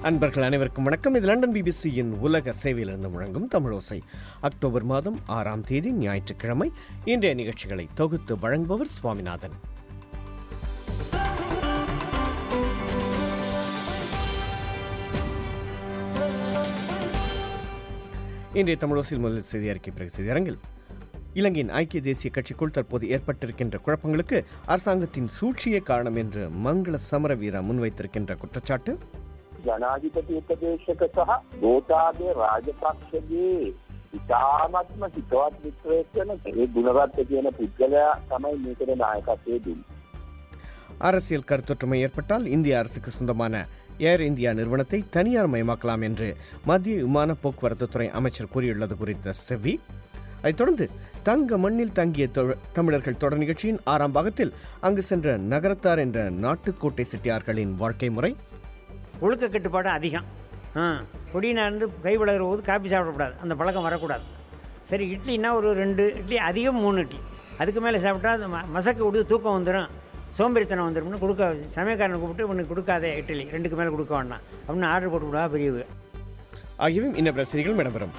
அன்பர்கள் அனைவருக்கும் வணக்கம் இது லண்டன் பிபிசியின் உலக சேவையிலிருந்து முழங்கும் தமிழோசை அக்டோபர் மாதம் ஆறாம் தேதி ஞாயிற்றுக்கிழமை இன்றைய நிகழ்ச்சிகளை தொகுத்து வழங்குபவர் சுவாமிநாதன் இன்றைய தமிழோசையில் முதல் செய்தி அறிக்கை பிறகு செய்தி அரங்கில் இலங்கையின் ஐக்கிய தேசிய கட்சிக்குள் தற்போது ஏற்பட்டிருக்கின்ற குழப்பங்களுக்கு அரசாங்கத்தின் சூழ்ச்சியே காரணம் என்று மங்கள சமரவீரா முன்வைத்திருக்கின்ற குற்றச்சாட்டு ජනාධිපති උපදේශක සහ ගෝතාගේ රාජපක්ෂගේ ඉතාමත්ම හිතවත් මිත්‍රයෙක් වෙන ඒ ගුණරත්න කියන පුද්ගලයා තමයි මේකට නායකත්වයේ දුන්නේ. அரசியல் கருத்தொற்றுமை ஏற்பட்டால் இந்திய அரசுக்கு சொந்தமான ஏர் இந்தியா நிறுவனத்தை தனியார் மயமாக்கலாம் என்று மத்திய விமான போக்குவரத்து துறை அமைச்சர் கூறியுள்ளது குறித்த செவி அதைத் தொடர்ந்து தங்க மண்ணில் தங்கிய தொ- தமிழர்கள் தொடர் நிகழ்ச்சியின் ஆறாம் பாகத்தில் அங்கு சென்ற நகரத்தார் என்ற நாட்டுக்கோட்டை செட்டியார்களின் வாழ்க்கை முறை ஒழுக்க கட்டுப்பாடு அதிகம் ஆ பொடியினா இருந்து கை விளக்குற போது காப்பி சாப்பிடக்கூடாது அந்த பழக்கம் வரக்கூடாது சரி இட்லின்னா ஒரு ரெண்டு இட்லி அதிகம் மூணு இட்லி அதுக்கு மேலே சாப்பிட்டா அது ம மசக்க விடுது தூக்கம் வந்துடும் சோம்பேறித்தனம் வந்துடும்னு கொடுக்க சமயக்காரனை கூப்பிட்டு உனக்கு கொடுக்காதே இட்லி ரெண்டுக்கு மேலே கொடுக்க வேண்டாம் அப்படின்னு ஆர்டர் போட்டு விடுவா பெரியவங்க ஆகியவை இன்ன செய்திகள் இடம்பெறும்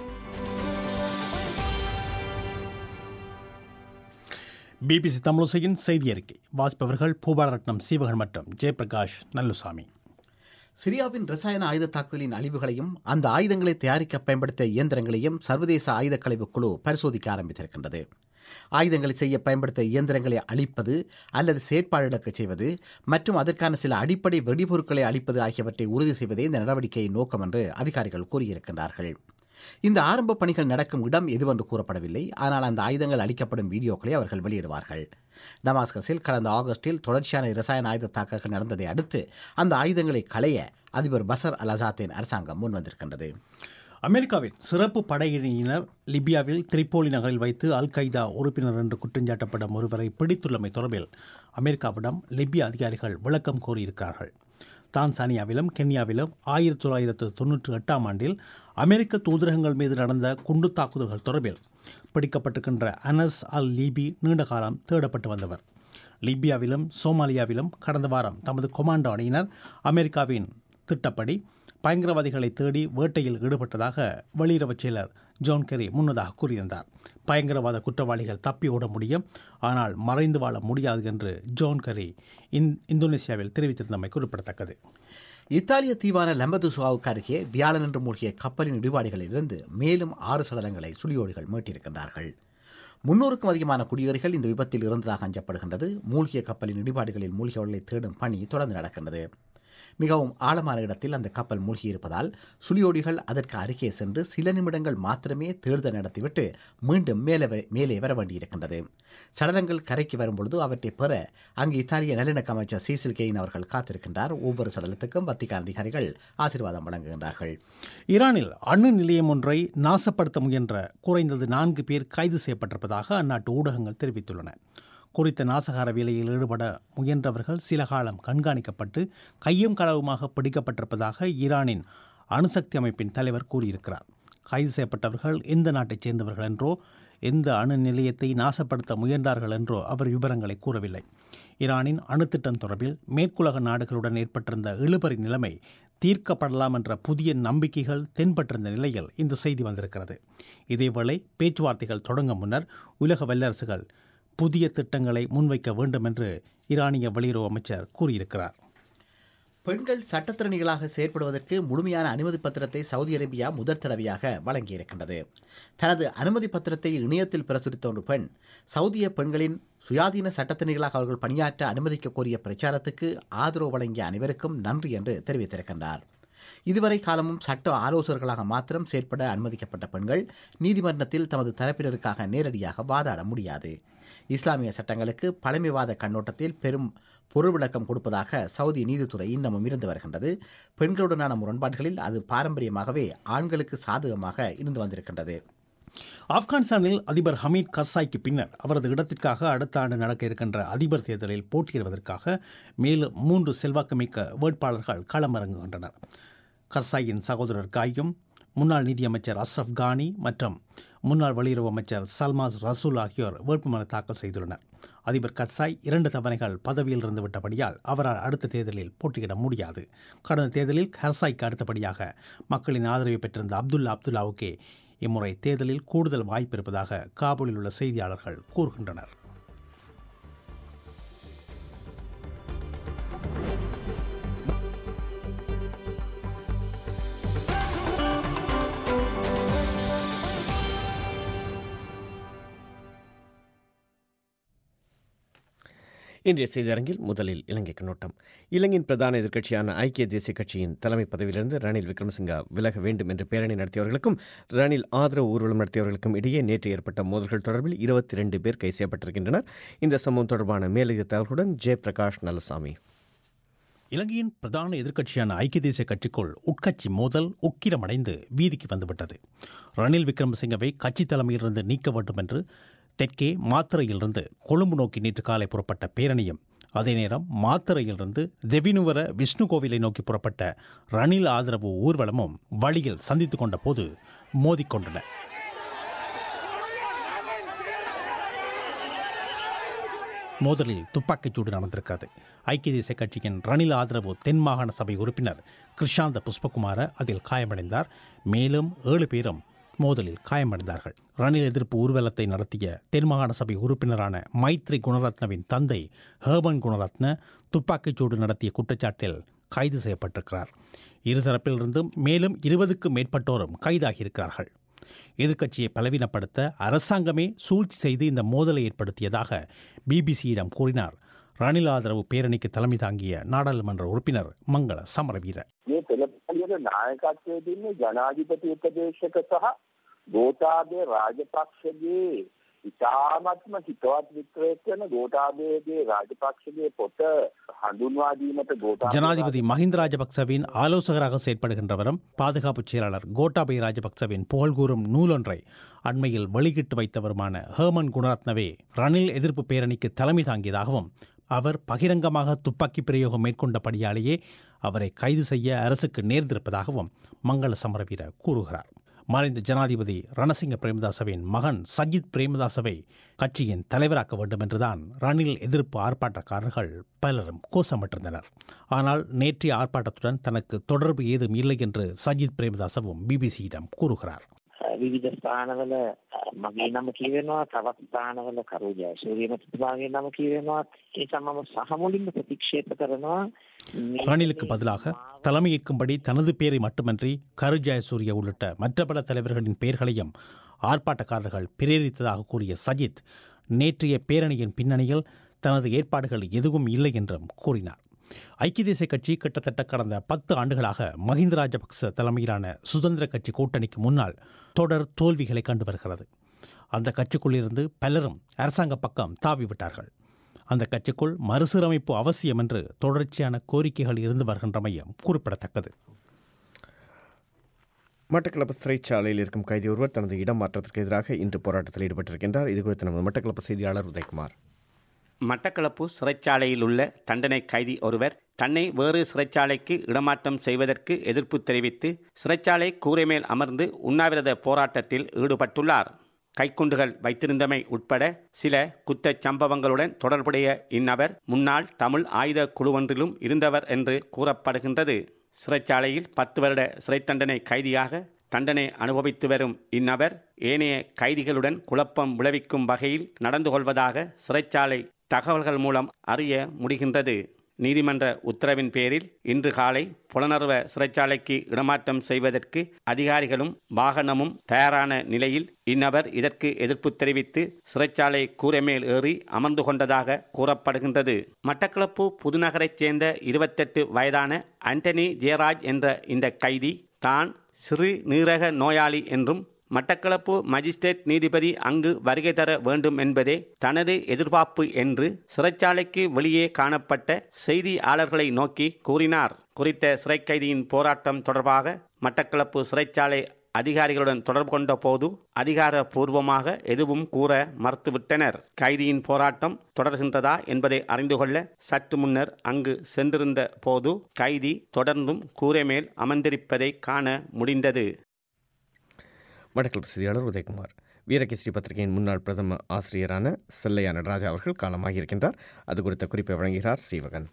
பிபிசி தமிழசையின் செய்தி அறிக்கை வாசிப்பவர்கள் பூபாலரட்னம் சீவகன் மற்றும் ஜெயபிரகாஷ் நல்லுசாமி சிரியாவின் ரசாயன ஆயுத தாக்குதலின் அழிவுகளையும் அந்த ஆயுதங்களை தயாரிக்க பயன்படுத்திய இயந்திரங்களையும் சர்வதேச ஆயுத கழிவு குழு பரிசோதிக்க ஆரம்பித்திருக்கின்றது ஆயுதங்களை செய்ய பயன்படுத்திய இயந்திரங்களை அழிப்பது அல்லது செயற்பாடிழக்கச் செய்வது மற்றும் அதற்கான சில அடிப்படை வெடிபொருட்களை அழிப்பது ஆகியவற்றை உறுதி செய்வதே இந்த நடவடிக்கையின் நோக்கம் என்று அதிகாரிகள் கூறியிருக்கின்றார்கள் இந்த ஆரம்ப பணிகள் நடக்கும் இடம் எதுவென்று கூறப்படவில்லை ஆனால் அந்த ஆயுதங்கள் அளிக்கப்படும் வீடியோக்களை அவர்கள் வெளியிடுவார்கள் டமாஸ்கஸில் கடந்த ஆகஸ்டில் தொடர்ச்சியான ரசாயன ஆயுத தாக்குதல்கள் நடந்ததை அடுத்து அந்த ஆயுதங்களை களைய அதிபர் பசர் அல் அசாத்தின் அரசாங்கம் முன்வந்திருக்கின்றது அமெரிக்காவின் சிறப்பு படையினர் லிபியாவில் திரிப்போலி நகரில் வைத்து அல் கைதா உறுப்பினர் என்று குற்றஞ்சாட்டப்படும் ஒருவரை பிடித்துள்ளமை தொடர்பில் அமெரிக்காவிடம் லிபிய அதிகாரிகள் விளக்கம் கோரியிருக்கிறார்கள் தான்சானியாவிலும் கென்யாவிலும் ஆயிரத்தி தொள்ளாயிரத்து தொன்னூற்றி எட்டாம் ஆண்டில் அமெரிக்க தூதரகங்கள் மீது நடந்த குண்டு தாக்குதல்கள் தொடர்பில் பிடிக்கப்பட்டிருக்கின்ற அனஸ் அல் லீபி நீண்ட காலம் தேடப்பட்டு வந்தவர் லிபியாவிலும் சோமாலியாவிலும் கடந்த வாரம் தமது கொமாண்டோ அணியினர் அமெரிக்காவின் திட்டப்படி பயங்கரவாதிகளை தேடி வேட்டையில் ஈடுபட்டதாக வெளியுறவுச் செயலர் ஜான் கெரி முன்னதாக கூறியிருந்தார் பயங்கரவாத குற்றவாளிகள் தப்பி ஓட முடியும் ஆனால் மறைந்து வாழ முடியாது என்று ஜான் கெரி இந் இந்தோனேசியாவில் தெரிவித்திருந்தமை குறிப்பிடத்தக்கது இத்தாலிய தீவான லம்பதுசுவாவுக்கு அருகே வியாழனன்று மூழ்கிய கப்பலின் இடிபாடுகளிலிருந்து மேலும் ஆறு சடலங்களை சுழியோடிகள் மீட்டிருக்கின்றார்கள் முன்னூறுக்கும் அதிகமான குடியேறிகள் இந்த விபத்தில் இருந்ததாக அஞ்சப்படுகின்றது மூழ்கிய கப்பலின் இடிபாடுகளில் மூழ்கியவர்களை தேடும் பணி தொடர்ந்து நடக்கின்றது மிகவும் ஆழமான இடத்தில் அந்த கப்பல் மூழ்கியிருப்பதால் சுழியோடிகள் அதற்கு அருகே சென்று சில நிமிடங்கள் மாத்திரமே தேடுதல் நடத்திவிட்டு மீண்டும் மேலே வ- மேலே வர வேண்டியிருக்கின்றது சடலங்கள் கரைக்கு வரும்பொழுது அவற்றை பெற அங்கு இத்தாலிய நல்லிணக்க அமைச்சர் சீசில் கெயின் அவர்கள் காத்திருக்கின்றார் ஒவ்வொரு சடலத்துக்கும் வத்திக்கான் அதிகாரிகள் ஆசீர்வாதம் வழங்குகின்றார்கள் ஈரானில் அணு நிலையம் ஒன்றை நாசப்படுத்த முயன்ற குறைந்தது நான்கு பேர் கைது செய்யப்பட்டிருப்பதாக அந்நாட்டு ஊடகங்கள் தெரிவித்துள்ளன குறித்த நாசகார வேலையில் ஈடுபட முயன்றவர்கள் சில காலம் கண்காணிக்கப்பட்டு கையும் களவுமாக பிடிக்கப்பட்டிருப்பதாக ஈரானின் அணுசக்தி அமைப்பின் தலைவர் கூறியிருக்கிறார் கைது செய்யப்பட்டவர்கள் எந்த நாட்டைச் சேர்ந்தவர்கள் என்றோ எந்த அணு நிலையத்தை நாசப்படுத்த முயன்றார்கள் என்றோ அவர் விவரங்களை கூறவில்லை ஈரானின் அணுத்திட்டம் தொடர்பில் மேற்குலக நாடுகளுடன் ஏற்பட்டிருந்த இழுபறி நிலைமை தீர்க்கப்படலாம் என்ற புதிய நம்பிக்கைகள் தென்பட்டிருந்த நிலையில் இந்த செய்தி வந்திருக்கிறது இதேவேளை பேச்சுவார்த்தைகள் தொடங்க முன்னர் உலக வல்லரசுகள் புதிய திட்டங்களை முன்வைக்க வேண்டும் என்று ஈரானிய வெளியுறவு அமைச்சர் கூறியிருக்கிறார் பெண்கள் சட்டத்திறனிகளாக செயற்படுவதற்கு முழுமையான அனுமதி பத்திரத்தை சவுதி அரேபியா முதற் தடவையாக வழங்கியிருக்கின்றது தனது அனுமதி பத்திரத்தை இணையத்தில் பிரசுரித்த ஒரு பெண் சவுதிய பெண்களின் சுயாதீன சட்டத்திறனிகளாக அவர்கள் பணியாற்ற அனுமதிக்க கோரிய பிரச்சாரத்துக்கு ஆதரவு வழங்கிய அனைவருக்கும் நன்றி என்று தெரிவித்திருக்கின்றார் இதுவரை காலமும் சட்ட ஆலோசகர்களாக மாத்திரம் செயற்பட அனுமதிக்கப்பட்ட பெண்கள் நீதிமன்றத்தில் தமது தரப்பினருக்காக நேரடியாக வாதாட முடியாது இஸ்லாமிய சட்டங்களுக்கு பழமைவாத கண்ணோட்டத்தில் பெரும் பொருள் விளக்கம் கொடுப்பதாக சவுதி நீதித்துறை இன்னமும் இருந்து வருகின்றது பெண்களுடனான முரண்பாடுகளில் அது பாரம்பரியமாகவே ஆண்களுக்கு சாதகமாக இருந்து வந்திருக்கின்றது ஆப்கானிஸ்தானில் அதிபர் ஹமீத் கர்சாய்க்கு பின்னர் அவரது இடத்திற்காக அடுத்த ஆண்டு நடக்க இருக்கின்ற அதிபர் தேர்தலில் போட்டியிடுவதற்காக மேலும் மூன்று செல்வாக்குமிக்க வேட்பாளர்கள் களமிறங்குகின்றனர் கர்சாயின் சகோதரர் காயும் முன்னாள் நிதியமைச்சர் அஸ்ரப் கானி மற்றும் முன்னாள் வெளியுறவு அமைச்சர் சல்மாஸ் ரசூல் ஆகியோர் வேட்புமனு தாக்கல் செய்துள்ளனர் அதிபர் கர்சாய் இரண்டு தவணைகள் பதவியில் இருந்து விட்டபடியால் அவரால் அடுத்த தேர்தலில் போட்டியிட முடியாது கடந்த தேர்தலில் கர்சாய்க்கு அடுத்தபடியாக மக்களின் ஆதரவை பெற்றிருந்த அப்துல்லா அப்துல்லாவுக்கே இம்முறை தேர்தலில் கூடுதல் வாய்ப்பு இருப்பதாக காபூலில் உள்ள செய்தியாளர்கள் கூறுகின்றனர் இன்றைய செய்தியரங்கில் முதலில் இலங்கை கண்ணோட்டம் இலங்கையின் பிரதான எதிர்க்கட்சியான ஐக்கிய தேசிய கட்சியின் தலைமை பதவியிலிருந்து ரணில் விக்ரமசிங்கா விலக வேண்டும் என்று பேரணி நடத்தியவர்களுக்கும் ரணில் ஆதரவு ஊர்வலம் நடத்தியவர்களுக்கும் இடையே நேற்று ஏற்பட்ட மோதல்கள் தொடர்பில் இருபத்தி ரெண்டு பேர் கைது செய்யப்பட்டிருக்கின்றனர் இந்த சம்பவம் தொடர்பான மேலதிக தகவலுடன் ஜெயபிரகாஷ் நல்லசாமி இலங்கையின் பிரதான எதிர்க்கட்சியான ஐக்கிய தேசிய கட்சிக்குள் உட்கட்சி மோதல் உக்கிரமடைந்து வீதிக்கு வந்துவிட்டது ரணில் விக்ரமசிங்கவை கட்சி தலைமையிலிருந்து நீக்க வேண்டும் என்று தெற்கே மாத்திரையிலிருந்து கொழும்பு நோக்கி நேற்று காலை புறப்பட்ட பேரணியும் அதே நேரம் மாத்திரையிலிருந்து தெவினுவர விஷ்ணு கோவிலை நோக்கி புறப்பட்ட ரணில் ஆதரவு ஊர்வலமும் வழியில் சந்தித்துக் கொண்ட போது மோதிக்கொண்டன மோதலில் துப்பாக்கிச்சூடு நடந்திருக்கிறது ஐக்கிய தேசிய கட்சியின் ரணில் ஆதரவு தென் மாகாண சபை உறுப்பினர் கிருஷாந்த புஷ்பகுமார அதில் காயமடைந்தார் மேலும் ஏழு பேரும் மோதலில் காயமடைந்தார்கள் ரணில் எதிர்ப்பு ஊர்வலத்தை நடத்திய தென் மாகாண சபை உறுப்பினரான மைத்ரி குணரத்னவின் தந்தை ஹேபன் குணரத்ன துப்பாக்கிச்சூடு நடத்திய குற்றச்சாட்டில் கைது செய்யப்பட்டிருக்கிறார் இருதரப்பிலிருந்தும் மேலும் இருபதுக்கும் மேற்பட்டோரும் கைதாகியிருக்கிறார்கள் எதிர்க்கட்சியை பலவீனப்படுத்த அரசாங்கமே சூழ்ச்சி செய்து இந்த மோதலை ஏற்படுத்தியதாக பிபிசியிடம் கூறினார் ரணில் ஆதரவு பேரணிக்கு தலைமை தாங்கிய நாடாளுமன்ற உறுப்பினர் மங்கள சமரவீர මේ පෙළපලියට නායකත්වය දෙන්නේ ජනාධිපති උපදේශක සහ ගෝඨාභය රාජපක්ෂගේ ඉතාමත්ම හිතවත් මිත්‍රයෙක් වෙන ගෝඨාභයගේ රාජපක්ෂගේ පොත හඳුන්වා දීමට ගෝඨාභය ஜனாதிபதி மஹிந்த ராஜபக்சவின் ஆலோசகராக செயற்படுகின்றவரும் பாதுகாப்பு செயலாளர் கோட்டாபய ராஜபக்சவின் புகழ்கூறும் நூலொன்றை அண்மையில் வெளியிட்டு வைத்தவருமான ஹேமன் குணரத்னவே ரணில் எதிர்ப்பு பேரணிக்கு தலைமை தாங்கியதாகவும் அவர் பகிரங்கமாக துப்பாக்கி பிரயோகம் மேற்கொண்டபடியாலேயே அவரை கைது செய்ய அரசுக்கு நேர்ந்திருப்பதாகவும் மங்கள சமரவீர கூறுகிறார் மறைந்த ஜனாதிபதி ரணசிங்க பிரேமதாசவின் மகன் சஜித் பிரேமதாசவை கட்சியின் தலைவராக்க வேண்டும் என்றுதான் ரணில் எதிர்ப்பு ஆர்ப்பாட்டக்காரர்கள் பலரும் கோஷமிட்டிருந்தனர் ஆனால் நேற்றைய ஆர்ப்பாட்டத்துடன் தனக்கு தொடர்பு ஏதும் இல்லை என்று சஜித் பிரேமதாசவும் பிபிசியிடம் கூறுகிறார் විවිධ ස්ථානවල අ, මගේ නම කියවෙනවා තවත් ස්ථානවල කරු ජයසූරිය මැතිතුමාගේ නම කියවෙනවා ඒ සමම සහ මුලින්ම ප්‍රතික්ෂේප කරනවා මේ ரணிலுக்கு பதிலாக தலைமையேற்கும்படி தனது பேரை மட்டுமன்றி கரு ஜெயசூரிய உள்ளிட்ட மற்ற பல தலைவர்களின் பெயர்களையும் ஆர்ப்பாட்டக்காரர்கள் பிரேரித்ததாக கூறிய சஜித் நேற்றைய பேரணியின் பின்னணியில் தனது ஏற்பாடுகள் எதுவும் இல்லை என்றும் கூறினார் ஐக்கிய தேசிய கட்சி கிட்டத்தட்ட கடந்த பத்து ஆண்டுகளாக மஹிந்த ராஜபக்ச தலைமையிலான சுதந்திர கட்சி கூட்டணிக்கு முன்னால் தொடர் தோல்விகளை கண்டு வருகிறது அந்த கட்சிக்குள்ளிருந்து பலரும் அரசாங்க பக்கம் தாவிவிட்டார்கள் அந்த கட்சிக்குள் மறுசீரமைப்பு அவசியம் என்று தொடர்ச்சியான கோரிக்கைகள் இருந்து வருகின்றமையும் குறிப்பிடத்தக்கது மட்டக்களப்பு சிறைச்சாலையில் இருக்கும் கைதி ஒருவர் தனது இடம் மாற்றத்திற்கு எதிராக இன்று போராட்டத்தில் ஈடுபட்டிருக்கின்றார் இது குறித்து நமது மட்டக்களப்பு செய்தியாளர் உதயகுமார் மட்டக்களப்பு சிறைச்சாலையில் உள்ள தண்டனை கைதி ஒருவர் தன்னை வேறு சிறைச்சாலைக்கு இடமாற்றம் செய்வதற்கு எதிர்ப்பு தெரிவித்து சிறைச்சாலை கூரை மேல் அமர்ந்து உண்ணாவிரத போராட்டத்தில் ஈடுபட்டுள்ளார் கைக்குண்டுகள் வைத்திருந்தமை உட்பட சில குற்றச் சம்பவங்களுடன் தொடர்புடைய இந்நபர் முன்னாள் தமிழ் ஆயுத குழுவொன்றிலும் இருந்தவர் என்று கூறப்படுகின்றது சிறைச்சாலையில் பத்து வருட சிறை தண்டனை கைதியாக தண்டனை அனுபவித்து வரும் இந்நபர் ஏனைய கைதிகளுடன் குழப்பம் விளைவிக்கும் வகையில் நடந்து கொள்வதாக சிறைச்சாலை தகவல்கள் மூலம் அறிய முடிகின்றது நீதிமன்ற உத்தரவின் பேரில் இன்று காலை புலனர்வ சிறைச்சாலைக்கு இடமாற்றம் செய்வதற்கு அதிகாரிகளும் வாகனமும் தயாரான நிலையில் இந்நபர் இதற்கு எதிர்ப்பு தெரிவித்து சிறைச்சாலை கூரை மேல் ஏறி அமர்ந்து கொண்டதாக கூறப்படுகின்றது மட்டக்களப்பு புதுநகரைச் சேர்ந்த இருபத்தெட்டு வயதான ஆண்டனி ஜெயராஜ் என்ற இந்த கைதி தான் சிறு நீரக நோயாளி என்றும் மட்டக்களப்பு மஜிஸ்ட்ரேட் நீதிபதி அங்கு வருகை தர வேண்டும் என்பதே தனது எதிர்பார்ப்பு என்று சிறைச்சாலைக்கு வெளியே காணப்பட்ட செய்தியாளர்களை நோக்கி கூறினார் குறித்த சிறை கைதியின் போராட்டம் தொடர்பாக மட்டக்களப்பு சிறைச்சாலை அதிகாரிகளுடன் தொடர்பு கொண்ட போது அதிகாரப்பூர்வமாக எதுவும் கூற மறுத்துவிட்டனர் கைதியின் போராட்டம் தொடர்கின்றதா என்பதை அறிந்து கொள்ள சற்று முன்னர் அங்கு சென்றிருந்த போது கைதி தொடர்ந்தும் கூரை மேல் அமர்ந்திருப்பதை காண முடிந்தது மடக்கல் செய்தியாளர் உதயகுமார் வீரகேசரி பத்திரிகையின் முன்னாள் பிரதம ஆசிரியரான செல்லையா நடராஜா அவர்கள் காலமாகியிருக்கின்றார் அது குறித்த குறிப்பை வழங்குகிறார் சீவகன்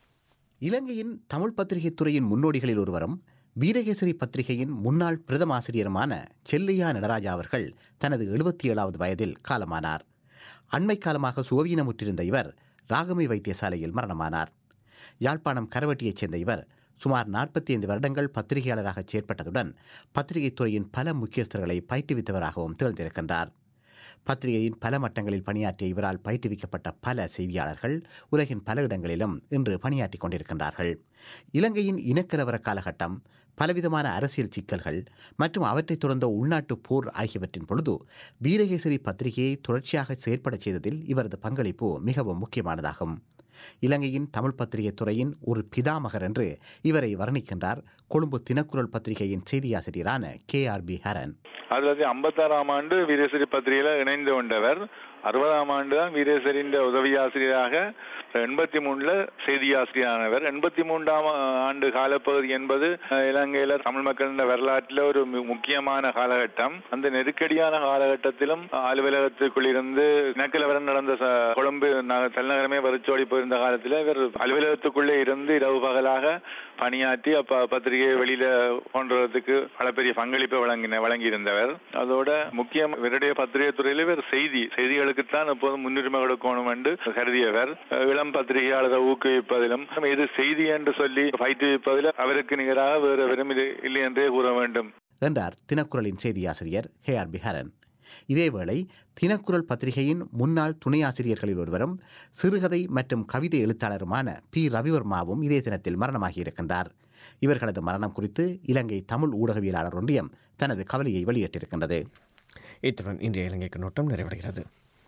இலங்கையின் தமிழ் பத்திரிகை துறையின் முன்னோடிகளில் ஒருவரும் வீரகேசரி பத்திரிகையின் முன்னாள் பிரதம ஆசிரியருமான செல்லையா நடராஜா அவர்கள் தனது எழுபத்தி ஏழாவது வயதில் காலமானார் அண்மை காலமாக சுவவீனமுற்றிருந்த இவர் ராகமை வைத்தியசாலையில் மரணமானார் யாழ்ப்பாணம் கரவட்டியைச் சேர்ந்த இவர் சுமார் நாற்பத்தி ஐந்து வருடங்கள் பத்திரிகையாளராக செயற்பட்டதுடன் பத்திரிகைத் துறையின் பல முக்கியஸ்தர்களை பயிற்றுவித்தவராகவும் திகழ்ந்திருக்கின்றார் பத்திரிகையின் பல மட்டங்களில் பணியாற்றிய இவரால் பயிற்றுவிக்கப்பட்ட பல செய்தியாளர்கள் உலகின் பல இடங்களிலும் இன்று பணியாற்றிக் கொண்டிருக்கின்றார்கள் இலங்கையின் இனக்கலவர காலகட்டம் பலவிதமான அரசியல் சிக்கல்கள் மற்றும் அவற்றைத் தொடர்ந்த உள்நாட்டு போர் ஆகியவற்றின் பொழுது வீரகேசரி பத்திரிகையை தொடர்ச்சியாக செயற்படச் செய்ததில் இவரது பங்களிப்பு மிகவும் முக்கியமானதாகும் இலங்கையின் தமிழ் பத்திரிகை துறையின் ஒரு பிதாமகர் என்று இவரை வர்ணிக்கின்றார் கொழும்பு தினக்குரல் பத்திரிகையின் செய்தியாசிரியரான கே ஆர் பி ஹரன் ஆயிரத்தி தொள்ளாயிரத்தி ஐம்பத்தாறாம் ஆண்டு வீரேசரி பத்திரிகையில இணைந்து கொண்டவர் அறுபதாம் ஆண்டு தான் வீரேசரின் உதவி ஆசிரியராக எண்பத்தி மூணுல செய்தி ஆசிரியரானவர் எண்பத்தி மூன்றாம் ஆண்டு காலப்பகுதி என்பது அஹ், இலங்கையில தமிழ் மக்களின் வரலாற்றில் ஒரு மு- முக்கியமான காலகட்டம் அந்த நெருக்கடியான காலகட்டத்திலும் அலுவலகத்துக்குள் இருந்து இனக்கலவரம் நடந்த ச- கொழும்பு ந- தலைநகரமே வரிச்சோடி போயிருந்த காலத்தில் இவர் அலுவலகத்துக்குள்ளே இருந்து இரவு பகலாக பணியாற்றி அப்ப பத்திரிகை வெளியில கொண்டுறதுக்கு பல பெரிய பங்களிப்பை வழங்கின வழங்கியிருந்தவர் அதோட முக்கியம் இவருடைய பத்திரிகை துறையில இவர் செய்தி செய்திகளுக்குத்தான் எப்போதும் முன்னுரிமை கொடுக்கணும் என்று கருதியவர் அஹ் இளம் பத்திரிகையாளரை ஊக்குவிப்பதிலும் இது செய்தி என்று சொல்லி பயிற்றுவிப்பதில் அவருக்கு நிகராக வேறு வெறும் இது இல்லை என்றே கூற வேண்டும் என்றார் தினக்குரலின் செய்தியாசிரியர் ஹே ஆர் பிஹரன் இதேவேளை தினக்குரல் பத்திரிகையின் முன்னாள் துணை ஆசிரியர்களில் ஒருவரும் சிறுகதை மற்றும் கவிதை எழுத்தாளருமான பி ரவிவர்மாவும் இதே தினத்தில் மரணமாகியிருக்கின்றார் இவர்களது மரணம் குறித்து இலங்கை தமிழ் ஊடகவியலாளர் ஒன்றியம் தனது கவலையை வெளியிட்டிருக்கின்றது இத்துடன் இன்றைய இலங்கை கண்ணோட்டம் நிறைவடைகிறது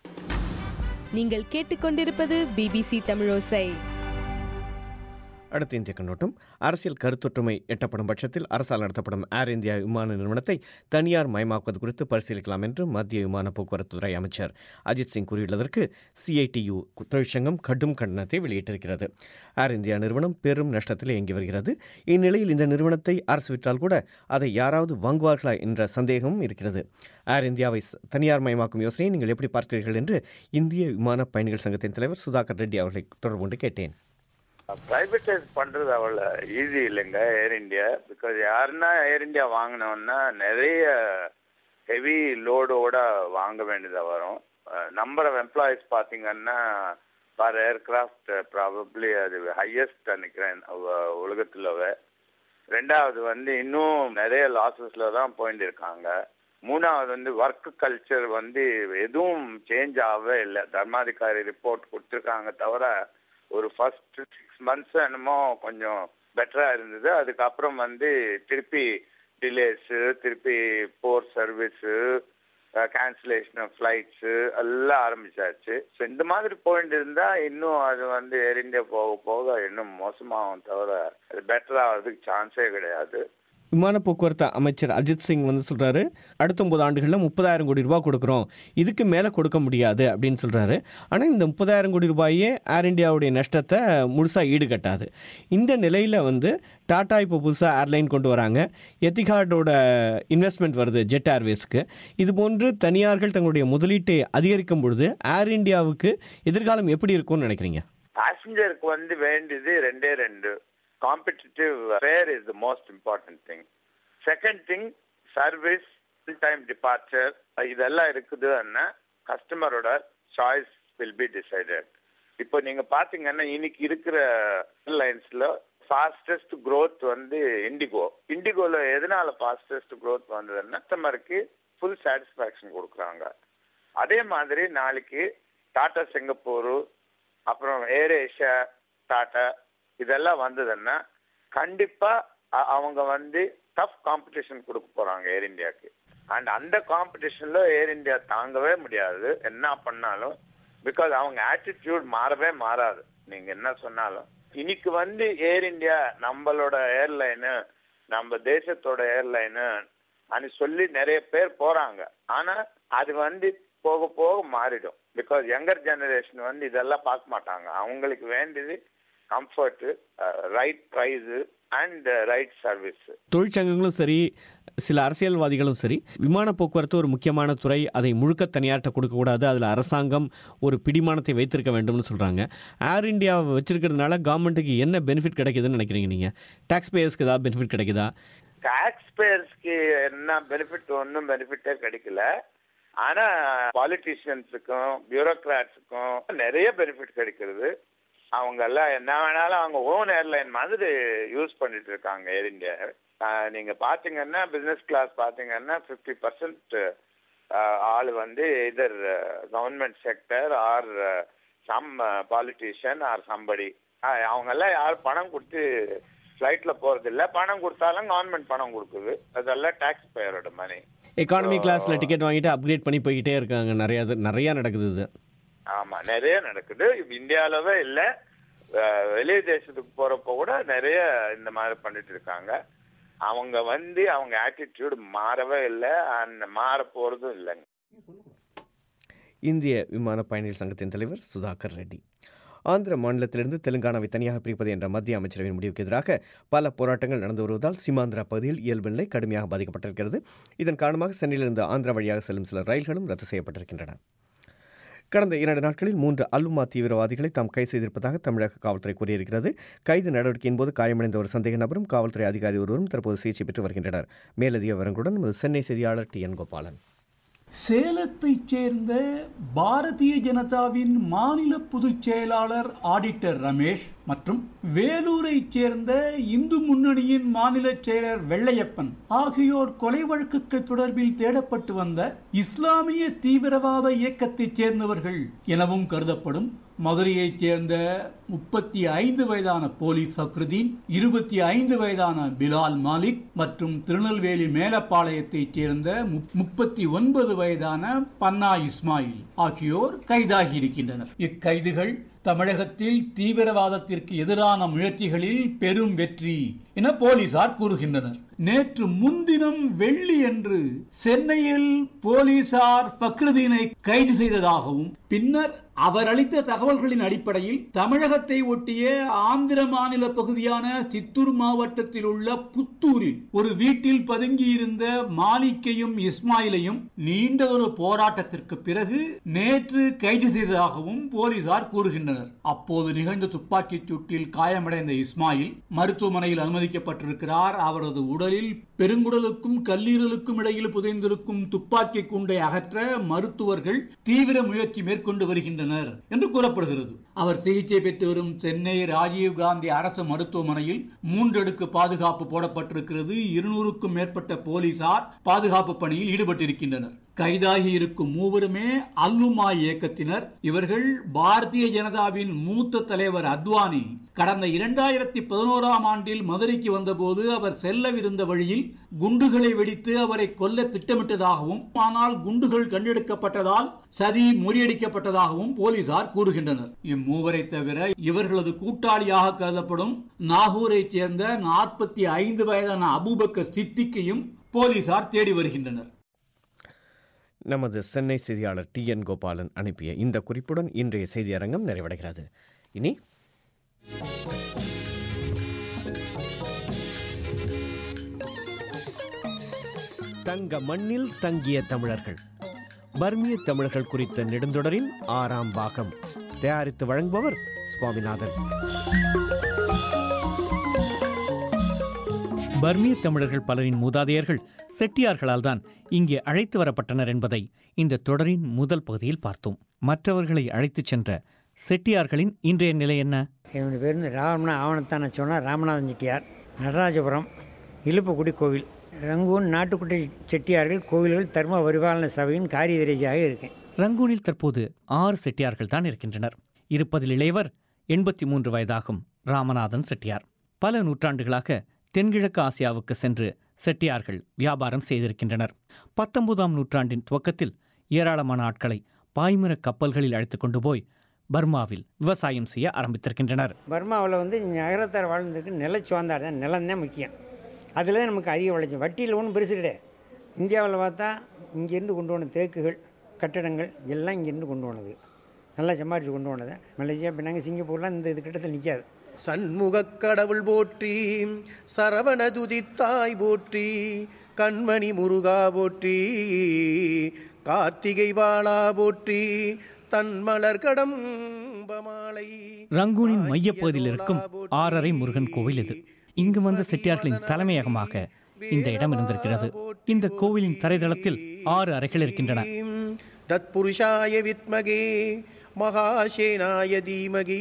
நீங்கள் கேட்டுக்கொண்டிருப்பது பிபிசி தமிழோசை அடுத்த இந்திய கண்ணோட்டம் அரசியல் கருத்தொற்றுமை எட்டப்படும் பட்சத்தில் அரசால் நடத்தப்படும் ஏர் இந்தியா விமான நிறுவனத்தை தனியார் மயமாக்குவது குறித்து பரிசீலிக்கலாம் என்று மத்திய விமான போக்குவரத்து துறை அமைச்சர் அஜித் சிங் கூறியுள்ளதற்கு சிஐடியு தொழிற்சங்கம் கடும் கண்டனத்தை வெளியிட்டிருக்கிறது ஏர் இந்தியா நிறுவனம் பெரும் நஷ்டத்தில் இயங்கி வருகிறது இந்நிலையில் இந்த நிறுவனத்தை அரசு விற்றால் கூட அதை யாராவது வாங்குவார்களா என்ற சந்தேகமும் இருக்கிறது ஏர் இந்தியாவை ச- தனியார் மயமாக்கும் யோசனையை நீங்கள் எப்படி பார்க்கிறீர்கள் என்று இந்திய விமான பயணிகள் சங்கத்தின் தலைவர் சுதாகர் ரெட்டி அவர்களை தொடர்பு கொண்டு கேட்டேன் பிரைவேடைஸ் பண்றது அவ்வளோ ஈஸி இல்லைங்க ஏர் இந்தியா பிகாஸ் யாருன்னா ஏர் இந்தியா வாங்கினோம்னா நிறைய ஹெவி லோடோட வாங்க வேண்டியதா வரும் நம்பர் ஆஃப் எம்ப்ளாயிஸ் பார்த்தீங்கன்னா பர் ஏர்கிராஃப்ட் ப்ராபப்ளி அது ஹையஸ்ட் நினைக்கிறேன் அவ- உலகத்துலவே ரெண்டாவது வந்து இன்னும் நிறைய லாசஸ்ல தான் போயிட்டு இருக்காங்க மூணாவது வந்து ஒர்க் கல்ச்சர் வந்து எதுவும் சேஞ்ச் ஆகவே இல்லை தர்மாதிகாரி ரிப்போர்ட் கொடுத்துருக்காங்க தவிர ஒரு ஃபர்ஸ்ட் சிக்ஸ் மந்த்ஸ் என்னமோ கொஞ்சம் பெட்டரா இருந்தது அதுக்கப்புறம் வந்து திருப்பி டிலேஸு திருப்பி poor service cancellation of flights எல்லாம் ஆரம்பிச்சாச்சு ஸோ இந்த மாதிரி போயிட்டு இருந்தா இன்னும் அது வந்து ஏர் இந்தியா போக போக இன்னும் மோசமாகும் தவிர அது பெட்டர் ஆகிறதுக்கு சான்ஸே கிடையாது விமான போக்குவரத்து அமைச்சர் அஜித் சிங் வந்து சொல்றாரு அடுத்த ஒன்பது ஆண்டுகளில் முப்பதாயிரம் கோடி ரூபாய் கொடுக்குறோம் இதுக்கு மேலே கொடுக்க முடியாது அப்படின்னு சொல்றாரு ஆனால் இந்த முப்பதாயிரம் கோடி ரூபாயே ஏர் இந்தியாவுடைய நஷ்டத்தை முழுசாக ஈடுகட்டாது இந்த நிலையில் வந்து டாடா இப்போ புதுசாக ஏர்லைன் கொண்டு வராங்க எத்திகார்டோட இன்வெஸ்ட்மெண்ட் வருது ஜெட் ஏர்வேஸ்க்கு இது போன்று தனியார்கள் தங்களுடைய முதலீட்டை அதிகரிக்கும் பொழுது ஏர் இந்தியாவுக்கு எதிர்காலம் எப்படி இருக்கும்னு நினைக்கிறீங்க பேசஞ்சருக்கு வந்து வேண்டியது ரெண்டே ரெண்டு competitive fare is the most important thing second thing service time departure இதெல்லாம் இருக்குதுன்னா கஸ்டமரோட சாய்ஸ் வில் பி டிசைடட் இப்போ நீங்க பாத்தீங்கன்னா இன்னைக்கு இருக்கிற ஏர்லைன்ஸ்ல ஃபாஸ்டஸ்ட் growth வந்து இண்டிகோ இண்டிகோல எதனால ஃபாஸ்டஸ்ட் growth வந்ததுன்னா கஸ்டமருக்கு ஃபுல் சாட்டிஸ்ஃபேக்ஷன் கொடுக்குறாங்க அதே மாதிரி நாளைக்கு டாடா சிங்கப்பூர் அப்புறம் ஏர் ஏஷியா டாடா இதெல்லாம் வந்ததுன்னா கண்டிப்பா அ- அவங்க வந்து டஃப் காம்படிஷன் கொடுக்க போறாங்க ஏர் இந்தியாக்கு அண்ட் அந்த காம்படிஷன்ல ஏர் இந்தியா தாங்கவே முடியாது என்ன பண்ணாலும் பிகாஸ் அவங்க ஆட்டிடியூட் மாறவே மாறாது நீங்க என்ன சொன்னாலும் இன்னைக்கு வந்து ஏர் இந்தியா நம்மளோட ஏர்லைனு நம்ம தேசத்தோட ஏர்லைனு అని சொல்லி நிறைய பேர் போறாங்க ஆனா அது வந்து போக போக மாறிடும் பிகாஸ் யங்கர் ஜெனரேஷன் வந்து இதெல்லாம் பார்க்க மாட்டாங்க அவங்களுக்கு வேண்டியது comfort right price and right service தொழிற்சங்கங்களும் சரி சில அரசியல்வாதிகளும் சரி விமான போக்குவரத்து ஒரு முக்கியமான துறை அதை முழுக்க தனியார்ட்ட கொடுக்கக்கூடாது அதில் அரசாங்கம் ஒரு பிடிமானத்தை வைத்திருக்க வேண்டும்னு சொல்கிறாங்க ஏர் இந்தியா வச்சிருக்கிறதுனால கவர்மெண்ட்டுக்கு என்ன பெனிஃபிட் கிடைக்குதுன்னு நினைக்கிறீங்க நீங்கள் டாக்ஸ் பேயர்ஸ்க்கு ஏதாவது பெனிஃபிட் கிடைக்குதா டாக்ஸ் பேயர்ஸ்க்கு என்ன பெனிஃபிட் ஒன்றும் பெனிஃபிட்டே கிடைக்கல ஆனா பாலிட்டிஷியன்ஸுக்கும் பியூரோக்ராட்ஸுக்கும் நிறைய பெனிஃபிட் கிடைக்கிறது அவங்க எல்லாம் என்ன வேணாலும் அவங்க ஓன் ஏர்லைன் மாதிரி யூஸ் பண்ணிட்டு இருக்காங்க ஏர் இந்தியா நீங்க பாத்தீங்கன்னா பிசினஸ் கிளாஸ் பாத்தீங்கன்னா ஃபிஃப்டி பர்சன்ட் ஆள் வந்து இதர் government sector or some politician or somebody அவங்க எல்லாம் யாரும் பணம் கொடுத்து ஃப்ளைட்ல போறது இல்ல பணம் கொடுத்தாலும் கவர்மெண்ட் பணம் கொடுக்குது அதெல்லாம் டாக்ஸ் பேயரோட மணி எக்கானமி கிளாஸில் டிக்கெட் வாங்கிட்டு அப்கிரேட் பண்ணி போய்கிட்டே இருக்காங்க நிறையா இது நிறையா நடக்குது இது ஆமா நிறைய நடக்குது இப்ப இந்தியாவிலவே இல்ல அஹ் வெளி தேசத்துக்கு போறப்ப கூட நிறைய இந்த மாதிரி பண்ணிட்டு இருக்காங்க அவங்க வந்து அவங்க ஆட்டிடியூட் மாறவே இல்லை அண்ட் மாற போறதும் இல்லைங்க இந்திய விமான பயணிகள் சங்கத்தின் தலைவர் சுதாகர் ரெட்டி ஆந்திர மாநிலத்திலிருந்து தெலுங்கானாவை தனியாக பிரிப்பது என்ற மத்திய அமைச்சரவையின் முடிவுக்கு எதிராக பல போராட்டங்கள் நடந்து வருவதால் சிமாந்திரா பகுதியில் இயல்பு நிலை கடுமையாக பாதிக்கப்பட்டிருக்கிறது இதன் காரணமாக சென்னையிலிருந்து ஆந்திரா வழியாக செல்லும் சில ரயில்களும் ரத்து செய்யப்பட்டிருக்கின்றன கடந்த இரண்டு நாட்களில் மூன்று அல்லுமா தீவிரவாதிகளை தாம் கைது செய்திருப்பதாக தமிழக காவல்துறை கூறியிருக்கிறது கைது நடவடிக்கையின் போது காயமடைந்த ஒரு சந்தேக நபரும் காவல்துறை அதிகாரி ஒருவரும் தற்போது சிகிச்சை பெற்று வருகின்றனர் மேலதிக விவரங்களுடன் நமது சென்னை செய்தியாளர் டி என் கோபாலன் சேலத்தைச் சேர்ந்த பாரதிய ஜனதாவின் மாநில பொதுச் செயலாளர் ஆடிட்டர் ரமேஷ் மற்றும் வேலூரைச் சேர்ந்த இந்து முன்னணியின் மாநில செயலர் வெள்ளையப்பன் ஆகியோர் கொலை வழக்குகள் தொடர்பில் தேடப்பட்டு வந்த இஸ்லாமிய தீவிரவாத இயக்கத்தைச் சேர்ந்தவர்கள் எனவும் கருதப்படும் மதுரையைச் சேர்ந்த முப்பத்தி ஐந்து வயதான போலீஸ் ஃபக்ருதீன் இருபத்தி ஐந்து வயதான பிலால் மாலிக் மற்றும் திருநெல்வேலி மேலப்பாளையத்தைச் சேர்ந்த முப்பத்தி ஒன்பது வயதான பன்னா இஸ்மாயில் ஆகியோர் கைதாகி இருக்கின்றனர் இக்கைதுகள் தமிழகத்தில் தீவிரவாதத்திற்கு எதிரான முயற்சிகளில் பெரும் வெற்றி என போலீசார் கூறுகின்றனர் நேற்று முன்தினம் வெள்ளி என்று சென்னையில் போலீசார் ஃபக்ருதீனை கைது செய்ததாகவும் பின்னர் அவர் அளித்த தகவல்களின் அடிப்படையில் தமிழகத்தை ஒட்டிய ஆந்திர மாநில பகுதியான சித்தூர் மாவட்டத்தில் உள்ள புத்தூரில் ஒரு வீட்டில் பதுங்கியிருந்த மாலிக்கையும் இஸ்மாயிலையும் நீண்டதொரு போராட்டத்திற்கு பிறகு நேற்று கைது செய்ததாகவும் போலீசார் கூறுகின்றனர் அப்போது நிகழ்ந்த துப்பாக்கிச் சூட்டில் காயமடைந்த இஸ்மாயில் மருத்துவமனையில் அனுமதிக்கப்பட்டிருக்கிறார் அவரது உடலில் பெருங்குடலுக்கும் கல்லீரலுக்கும் இடையில் புதைந்திருக்கும் துப்பாக்கி குண்டை அகற்ற மருத்துவர்கள் தீவிர முயற்சி மேற்கொண்டு வருகின்றனர் என்று கூறப்படுகிறது அவர் சிகிச்சை பெற்று வரும் சென்னை ராஜீவ் காந்தி அரசு மருத்துவமனையில் மூன்றடுக்கு பாதுகாப்பு போடப்பட்டிருக்கிறது இருநூறுக்கும் மேற்பட்ட போலீசார் பாதுகாப்பு பணியில் ஈடுபட்டிருக்கின்றனர் கைதாகி இருக்கும் மூவருமே அல்லுமா இயக்கத்தினர் இவர்கள் பாரதிய ஜனதாவின் மூத்த தலைவர் அத்வானி கடந்த இரண்டாயிரத்தி பதினோராம் ஆண்டில் மதுரைக்கு வந்தபோது அவர் செல்லவிருந்த வழியில் குண்டுகளை வெடித்து அவரை கொல்ல திட்டமிட்டதாகவும் ஆனால் குண்டுகள் கண்டெடுக்கப்பட்டதால் சதி முறியடிக்கப்பட்டதாகவும் போலீசார் கூறுகின்றனர் இம்மூவரை தவிர இவர்களது கூட்டாளியாக கருதப்படும் நாகூரைச் சேர்ந்த நாற்பத்தி ஐந்து வயதான அபூபக்கர் சித்திக்கையும் போலீசார் தேடி வருகின்றனர் நமது சென்னை செய்தியாளர் டி என் கோபாலன் அனுப்பிய இந்த குறிப்புடன் இன்றைய செய்தியரங்கம் நிறைவடைகிறது இனி தங்க மண்ணில் தங்கிய தமிழர்கள் பர்மிய தமிழர்கள் குறித்த நெடுந்தொடரின் ஆறாம் பாகம் தயாரித்து வழங்குபவர் சுவாமிநாதன் பர்மிய தமிழர்கள் பலரின் மூதாதையர்கள் செட்டியார்களால் தான் இங்கே அழைத்து வரப்பட்டனர் என்பதை இந்த தொடரின் முதல் பகுதியில் பார்த்தோம் மற்றவர்களை அழைத்துச் சென்ற செட்டியார்களின் இன்றைய நிலை என்ன என்னுடைய பேர் வந்து ராவண ஆவணத்தான சொன்னால் ராமநாதன் செட்டியார் நடராஜபுரம் இலுப்புக்குடி கோவில் ரங்கூன் நாட்டுக்குட்டி செட்டியார்கள் கோவில்கள் தர்ம பரிபாலன சபையின் காரியதரிசியாக இருக்கேன் ரங்கூனில் தற்போது ஆறு செட்டியார்கள் தான் இருக்கின்றனர் இருப்பதில் இளையவர் எண்பத்தி மூன்று வயதாகும் ராமநாதன் செட்டியார் பல நூற்றாண்டுகளாக தென்கிழக்கு ஆசியாவுக்கு சென்று செட்டியார்கள் வியாபாரம் செய்திருக்கின்றனர் பத்தொன்பதாம் நூற்றாண்டின் துவக்கத்தில் ஏராளமான ஆட்களை பாய்மர கப்பல்களில் அழைத்துக் கொண்டு போய் பர்மாவில் விவசாயம் செய்ய ஆரம்பித்திருக்கின்றனர் பர்மாவில் வந்து நகரத்தார் வாழ்ந்ததுக்கு நிலச்சுவந்தார் தான் நிலம் தான் முக்கியம் அதில் தான் நமக்கு அதிக விளைச்சம் வட்டியில் ஒன்றும் பெருசு கிடையாது இந்தியாவில் பார்த்தா இங்கேருந்து கொண்டு போன தேக்குகள் கட்டடங்கள் எல்லாம் இங்கேருந்து கொண்டு போனது நல்லா சம்பாரித்து கொண்டு போனது மலேசியா பின்னாங்க சிங்கப்பூர்லாம் இந்த இது கிட்டத்தில் நிற்காது சண்முகக் கடவுள் போற்றி சரவண துதித்தாய் போற்றி கண்மணி முருகா போற்றி கார்த்திகை வாழா போற்றி தன்மலர் கடம்பமாலை ரங்கூனின் மையப்பகுதியில் இருக்கும் ஆறரை முருகன் கோவில் இது இங்கு வந்த செட்டியார்களின் தலைமையகமாக இந்த இடம் இருந்திருக்கிறது இந்த கோவிலின் தரைதளத்தில் ஆறு அறைகள் இருக்கின்றன தத்புருஷாய வித்மகே மகாசேனாய தீமகி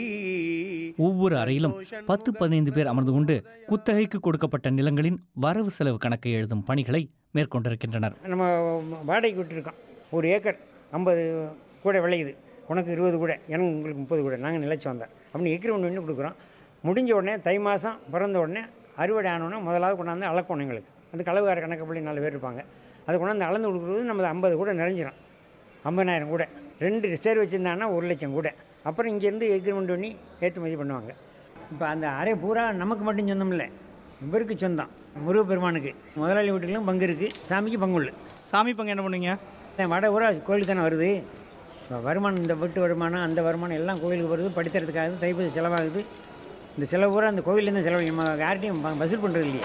ஒவ்வொரு அறையிலும் பத்து பதினைந்து பேர் அமர்ந்து கொண்டு குத்தகைக்கு கொடுக்கப்பட்ட நிலங்களின் வரவு செலவு கணக்கை எழுதும் பணிகளை மேற்கொண்டிருக்கின்றனர் நம்ம வாடகைக்கு விட்டுருக்கோம் ஒரு ஏக்கர் ஐம்பது கூட விளையுது உனக்கு இருபது கூட எனக்கு உங்களுக்கு முப்பது கூட நாங்கள் நிலைச்சு வந்தோம் அப்படின்னு எக்ரிமெண்ட் பண்ணி கொடுக்குறோம் முடிஞ்ச உடனே தை மாதம் பிறந்த உடனே அறுவடை ஆனோடனே முதலாவது கொண்டாந்து அளக்கணும் எங்களுக்கு அந்த களவுகார கணக்கு பள்ளி நாலு பேர் இருப்பாங்க அது கொண்டாந்து அளந்து கொடுக்குறது நம்ம ஐம்பது கூட நிறைஞ்சிரும் ஐம்பதாயிரம் கூட ரெண்டு ரிசர்வ் வச்சுருந்தாங்கன்னா ஒரு லட்சம் கூட அப்புறம் இங்கேருந்து எக்ரிமெண்ட் பண்ணி ஏற்றுமதி பண்ணுவாங்க இப்போ அந்த அறை பூரா நமக்கு மட்டும் சொந்தம் இல்லை இவருக்கு சொந்தம் முருகப்பெருமானுக்கு முதலாளி வீட்டுக்கும் பங்கு இருக்குது சாமிக்கு பங்கு உள்ள சாமி பங்கு என்ன பண்ணுவீங்க வடை பூரா கோயிலுக்கு தானே வருது இப்போ வருமானம் இந்த வீட்டு வருமானம் அந்த வருமானம் எல்லாம் கோயிலுக்கு வருது படித்தறதுக்காக தைப்பூச செலவாகுது இந்த செலவு பூரா அந்த கோயிலேருந்து செலவு நம்ம யார்ட்டையும் ப- வசூல் பண்ணுறது இல்லையே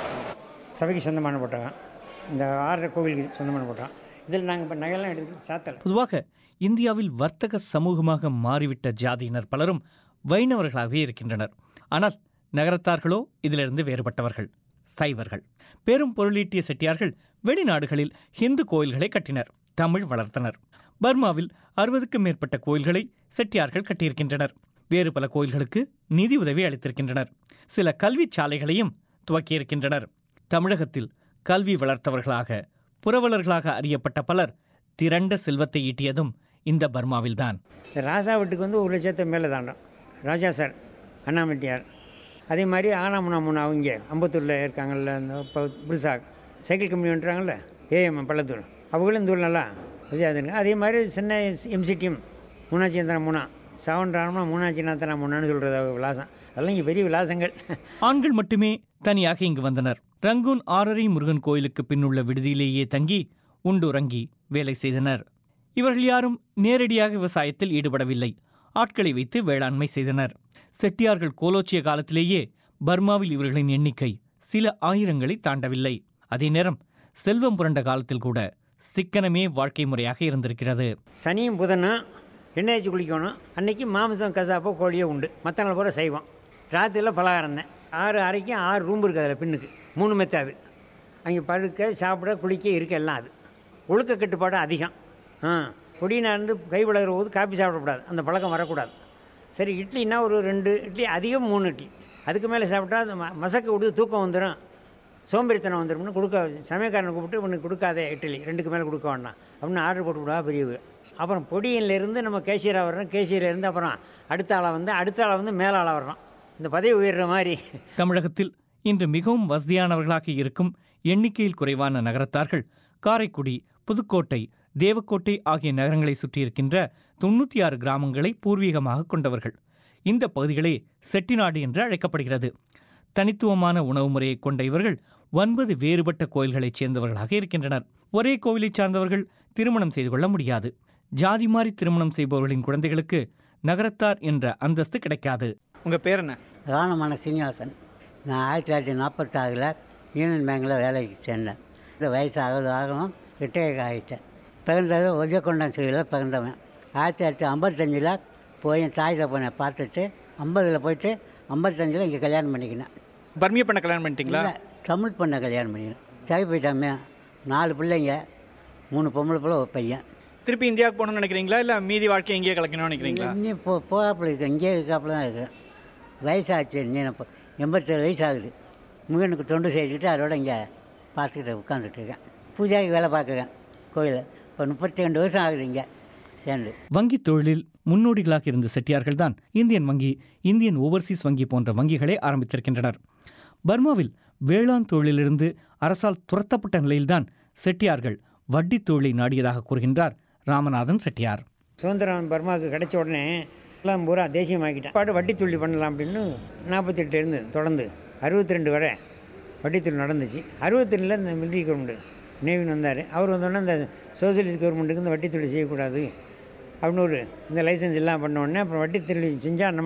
சபைக்கு சொந்தமான போட்டாங்க இந்த ஆறரை கோவிலுக்கு சொந்தமான போட்டோம் இதில் நாங்கள் இப்போ நகையெல்லாம் எடுத்துக்கிட்டு சாத்தலை பொதுவாக இந்தியாவில் வர்த்தக சமூகமாக மாறிவிட்ட ஜாதியினர் பலரும் வைணவர்களாகவே இருக்கின்றனர் ஆனால் நகரத்தார்களோ இதிலிருந்து வேறுபட்டவர்கள் சைவர்கள் பெரும் பொருளீட்டிய செட்டியார்கள் வெளிநாடுகளில் ஹிந்து கோயில்களை கட்டினர் தமிழ் வளர்த்தனர் பர்மாவில் அறுபதுக்கும் மேற்பட்ட கோயில்களை செட்டியார்கள் கட்டியிருக்கின்றனர் வேறு பல கோயில்களுக்கு நிதி உதவி அளித்திருக்கின்றனர் சில கல்விச் சாலைகளையும் துவக்கியிருக்கின்றனர் தமிழகத்தில் கல்வி வளர்த்தவர்களாக புரவலர்களாக அறியப்பட்ட பலர் திரண்ட செல்வத்தை ஈட்டியதும் இந்த பர்மாவில்தான் இந்த ராசா வீட்டுக்கு வந்து ஒரு லட்சத்தை மேலே தாண்டோம் ராஜா சார் அண்ணாமட்டியார் அதே மாதிரி ஆனாமுனா முனா அவங்க அம்பத்தூரில் இருக்காங்கல்ல அந்த இப்போ புதுசாக சைக்கிள் கம்பெனி வந்துட்டாங்கல்ல ஏஎம் பள்ளத்தூர் அவங்களும் இந்த ஊர் நல்லா விஜயாதுங்க அதே மாதிரி சின்ன எம்சிடிஎம் மூணாச்சியந்திரன் முனா சவன் ராமனா மூணாச்சிநாத்தனா முன்னான்னு சொல்கிறது விலாசம் அதெல்லாம் இங்கே பெரிய விலாசங்கள் ஆண்கள் மட்டுமே தனியாக இங்கு வந்தனர் ரங்கூன் ஆறரை முருகன் கோயிலுக்கு பின்னுள்ள விடுதியிலேயே தங்கி உண்டுறங்கி வேலை செய்தனர் இவர்கள் யாரும் நேரடியாக விவசாயத்தில் ஈடுபடவில்லை ஆட்களை வைத்து வேளாண்மை செய்தனர் செட்டியார்கள் கோலோச்சிய காலத்திலேயே பர்மாவில் இவர்களின் எண்ணிக்கை சில ஆயிரங்களை தாண்டவில்லை அதே நேரம் செல்வம் புரண்ட காலத்தில் கூட சிக்கனமே வாழ்க்கை முறையாக இருந்திருக்கிறது சனியும் புதனும் எண்ணெய் வச்சு குளிக்கணும் அன்னைக்கு மாமிசம் கசாப்போ கோழியோ உண்டு மற்ற நாள் பூரா செய்வோம் ராத்திரியில் பலகாரம் தான் ஆறு அறைக்கு ஆறு ரூம் இருக்குது அதில் பின்னுக்கு மூணு மெத்தாது அங்கே படுக்க சாப்பிட குளிக்க இருக்க எல்லாம் அது ஒழுக்க கட்டுப்பாடு அதிகம் ஆ பொடியினா இருந்து கை விளக்குற போது காப்பி சாப்பிடக்கூடாது அந்த பழக்கம் வரக்கூடாது சரி இட்லின்னா ஒரு ரெண்டு இட்லி அதிகம் மூணு இட்லி அதுக்கு மேலே சாப்பிட்டா அந்த ம மசக்க விடுது தூக்கம் வந்துடும் சோம்பேறித்தனம் வந்துடும்னு கொடுக்க சமயக்காரனை கூப்பிட்டு உனக்கு கொடுக்காதே இட்லி ரெண்டுக்கு மேலே கொடுக்க வேண்டாம் அப்படின்னு ஆர்டர் போட்டு விடுவா பெரியவங்க அப்புறம் பொடியிலேருந்து நம்ம கேஷியராக வர்றோம் கேஷியர்லேருந்து அப்புறம் அடுத்த ஆளாக வந்து அடுத்த ஆளாக வந்து மேல ஆளாக வர்றோம் இந்த பதவி உயர்ற மாதிரி தமிழகத்தில் இன்று மிகவும் வசதியானவர்களாக இருக்கும் எண்ணிக்கையில் குறைவான நகரத்தார்கள் காரைக்குடி புதுக்கோட்டை தேவக்கோட்டை ஆகிய நகரங்களை சுற்றியிருக்கின்ற தொண்ணூற்றி ஆறு கிராமங்களை பூர்வீகமாக கொண்டவர்கள் இந்த பகுதிகளே செட்டிநாடு என்று அழைக்கப்படுகிறது தனித்துவமான உணவு முறையை கொண்ட இவர்கள் ஒன்பது வேறுபட்ட கோயில்களைச் சேர்ந்தவர்களாக இருக்கின்றனர் ஒரே கோவிலைச் சார்ந்தவர்கள் திருமணம் செய்து கொள்ள முடியாது ஜாதி மாறி திருமணம் செய்பவர்களின் குழந்தைகளுக்கு நகரத்தார் என்ற அந்தஸ்து கிடைக்காது உங்கள் பேர் என்ன ராணமான சீனிவாசன் நான் ஆயிரத்தி தொள்ளாயிரத்தி நாற்பத்தாறில் யூனியன் பேங்கில் வேலைக்கு சேர்ந்தேன் இந்த வயசு ஆகுது ஆகணும் ரிட்டையர் ஆகிட்டேன் பிறந்தது ஒஜக்கொண்டான் சிறையில் பிறந்தவன் ஆயிரத்தி தொள்ளாயிரத்தி ஐம்பத்தஞ்சில் போய் என் தாய் தப்பனை பார்த்துட்டு ஐம்பதில் போயிட்டு ஐம்பத்தஞ்சில் இங்கே கல்யாணம் பண்ணிக்கினேன் பர்மிய பண்ண கல்யாணம் பண்ணிட்டீங்களா இல்லை, தமிழ் பொண்ணை கல்யாணம் பண்ணிக்கினேன் தாய் போயிட்டாமே நாலு பிள்ளைங்க மூணு பொம்பளை பிள்ளை ஒரு பையன் திருப்பி இந்தியாவுக்கு போகணும்னு நினைக்கிறீங்களா இல்லை மீதி வாழ்க்கையை இங்கேயே கலக்கணும்னு நினைக்கிறீங்களா இன்னும் போ போகாப்புல இருக்கேன் இங்கே இருக்காப்புல தான் இருக்கிறேன் வயசாச்சு இன்னும் இப்போ எண்பத்தேழு வயசு ஆகுது முருகனுக்கு தொண்டு செய்துக்கிட்டு அதோட இங்கே பார்த்துக்கிட்டு உட்காந்துட்டு இருக்கேன் பூஜாக்கு வேலை பார்க்குறேன் கோயிலில் இப்போ முப்பத்தி ரெண்டு வருஷம் ஆகுது இங்கே சேர்ந்து வங்கித் தொழிலில் முன்னோடிகளாக இருந்த செட்டியார்கள்தான் இந்தியன் வங்கி இந்தியன் ஓவர்சீஸ் வங்கி போன்ற வங்கிகளை ஆரம்பித்திருக்கின்றனர் பர்மாவில் வேளாண் தொழிலிலிருந்து அரசால் துரத்தப்பட்ட நிலையில்தான் செட்டியார்கள் வட்டித் தொழிலை நாடியதாக கூறுகின்றார் ராமநாதன் செட்டியார் சுதந்திரம் பர்மாவுக்கு கிடைச்ச உடனே எல்லாம் பூரா தேசியமாக்கிட்டேன் பாட்டு வட்டி துள்ளி பண்ணலாம் அப்படின்னு நாற்பத்தெட்டு இருந்து தொடர்ந்து அறுபத்தி ரெண்டு வரை வட்டி தொழில் நடந்துச்சு அறுபத்தெண்டில் இந்த மிலிட்ரி கவர்மெண்ட் நேவின் வந்தார் அவர் வந்தோடனே இந்த சோசியலிஸ்ட் கவர்மெண்ட்டுக்கு இந்த வட்டி தொழில் செய்யக்கூடாது அப்படின்னு ஒரு இந்த லைசன்ஸ் எல்லாம் பண்ண உடனே அப்புறம் வட்டி தொழில் செஞ்சால் நம்மளை